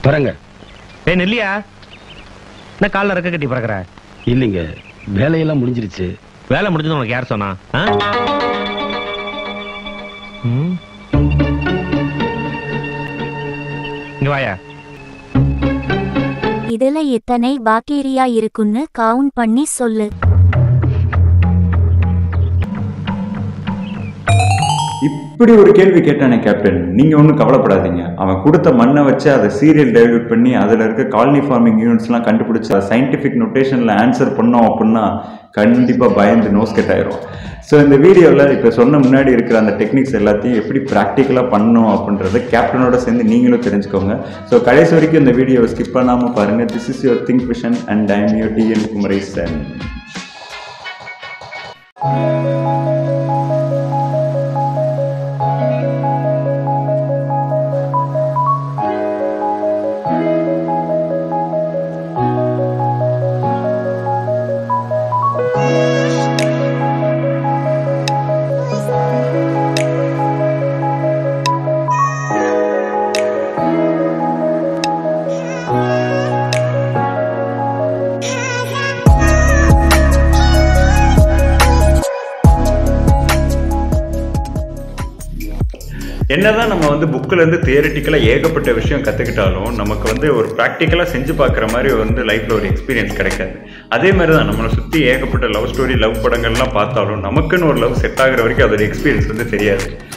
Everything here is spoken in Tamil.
பரங்க டேய் நெல்லியா என்ன காலில் ரெக்க கட்டி பறக்கிற இல்லைங்க வேலையெல்லாம் முடிஞ்சிருச்சு வேலை முடிஞ்சது உனக்கு யார் சொன்னா ஆ? ம். இங்க வாயா இதுல எத்தனை பாக்டீரியா இருக்குன்னு கவுண்ட் பண்ணி சொல்லு இப்படி ஒரு கேள்வி கேட்டானே கேப்டன் நீங்க ஒன்றும் கவலைப்படாதீங்க அவன் கொடுத்த மண்ணை வச்சு அதை சீரியல் டைல்யூட் பண்ணி அதுல இருக்க காலனி ஃபார்மிங் யூனிட்ஸ்லாம் கண்டுபிடிச்சு அதை சயின்டிஃபிக் நொட்டேஷன்ல ஆன்சர் பண்ணோம் அப்படின்னா கண்டிப்பா பயந்து நோஸ் கட் ஆயிரும் ஸோ இந்த வீடியோவில் இப்போ சொன்ன முன்னாடி இருக்கிற அந்த டெக்னிக்ஸ் எல்லாத்தையும் எப்படி ப்ராக்டிக்கலாக பண்ணணும் அப்படின்றத கேப்டனோட சேர்ந்து நீங்களும் தெரிஞ்சுக்கோங்க ஸோ கடைசி வரைக்கும் இந்த வீடியோவை ஸ்கிப் பண்ணாமல் பாருங்கள் this is your think vision and I'm your TN Kumaresan என்னதான் நம்ம வந்து புக்கில் இருந்து தியரிட்டிக்கலாக ஏகப்பட்ட விஷயம் கற்றுக்கிட்டாலும் நமக்கு வந்து ஒரு ப்ராக்டிக்கலாக செஞ்சு பார்க்குற மாதிரி வந்து லைஃப்பில் ஒரு எக்ஸ்பீரியன்ஸ் கிடைக்காது அதே மாதிரி தான் நம்மளை சுற்றி ஏகப்பட்ட லவ் ஸ்டோரி லவ் படங்கள்லாம் பார்த்தாலும் நமக்குன்னு ஒரு லவ் செட் ஆகுற வரைக்கும் அதோட எக்ஸ்பீரியன்ஸ் வந்து தெரியாது